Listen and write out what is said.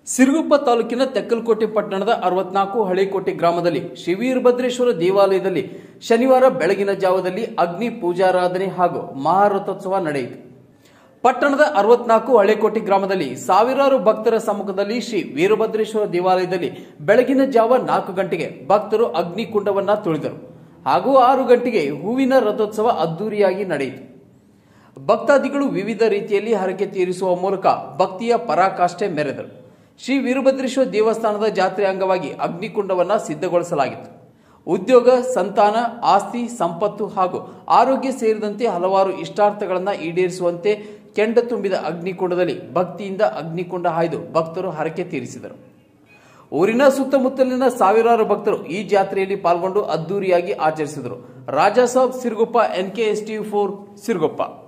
ಸಿರುಗುಪ್ಪ ತಾಲೂಕಿನ ತೆಕ್ಕಲಕೋಟೆ ಪಟ್ಟಣದ ಅರವತ್ನಾಲ್ಕು ಹಳೇಕೋಟೆ ಗ್ರಾಮದಲ್ಲಿ ಶ್ರೀ ವೀರಭದ್ರೇಶ್ವರ ದೇವಾಲಯದಲ್ಲಿ ಶನಿವಾರ ಬೆಳಗಿನ ಜಾವದಲ್ಲಿ ಅಗ್ನಿ ಪೂಜಾರಾಧನೆ ಹಾಗೂ ಮಹಾರಥೋತ್ಸವ ನಡೆಯಿತು ಪಟ್ಟಣದ ಅರವತ್ನಾಲ್ಕು ಹಳೇಕೋಟೆ ಗ್ರಾಮದಲ್ಲಿ ಸಾವಿರಾರು ಭಕ್ತರ ಸಮ್ಮುಖದಲ್ಲಿ ಶ್ರೀ ವೀರಭದ್ರೇಶ್ವರ ದೇವಾಲಯದಲ್ಲಿ ಬೆಳಗಿನ ಜಾವ ನಾಲ್ಕು ಗಂಟೆಗೆ ಭಕ್ತರು ಅಗ್ನಿಕುಂಡವನ್ನ ತುಳಿದರು ಹಾಗೂ ಆರು ಗಂಟೆಗೆ ಹೂವಿನ ರಥೋತ್ಸವ ಅದ್ದೂರಿಯಾಗಿ ನಡೆಯಿತು ಭಕ್ತಾದಿಗಳು ವಿವಿಧ ರೀತಿಯಲ್ಲಿ ಹರಕೆ ತೀರಿಸುವ ಮೂಲಕ ಭಕ್ತಿಯ ಪರಾಕಾಷ್ಠೆ ಮೆರೆದರು ಶ್ರೀ ವೀರಭದ್ರೇಶ್ವರ ದೇವಸ್ಥಾನದ ಜಾತ್ರೆ ಅಂಗವಾಗಿ ಅಗ್ನಿಕುಂಡವನ್ನ ಸಿದ್ಧಗೊಳಿಸಲಾಗಿತ್ತು ಉದ್ಯೋಗ ಸಂತಾನ ಆಸ್ತಿ ಸಂಪತ್ತು ಹಾಗೂ ಆರೋಗ್ಯ ಸೇರಿದಂತೆ ಹಲವಾರು ಇಷ್ಟಾರ್ಥಗಳನ್ನು ಈಡೇರಿಸುವಂತೆ ಕೆಂಡ ತುಂಬಿದ ಅಗ್ನಿಕುಂಡದಲ್ಲಿ ಭಕ್ತಿಯಿಂದ ಅಗ್ನಿಕುಂಡ ಹಾಯ್ದು ಭಕ್ತರು ಹರಕೆ ತೀರಿಸಿದರು ಊರಿನ ಸುತ್ತಮುತ್ತಲಿನ ಸಾವಿರಾರು ಭಕ್ತರು ಈ ಜಾತ್ರೆಯಲ್ಲಿ ಪಾಲ್ಗೊಂಡು ಅದ್ದೂರಿಯಾಗಿ ಆಚರಿಸಿದರು Rajasab Siruguppa N K S T four Siruguppa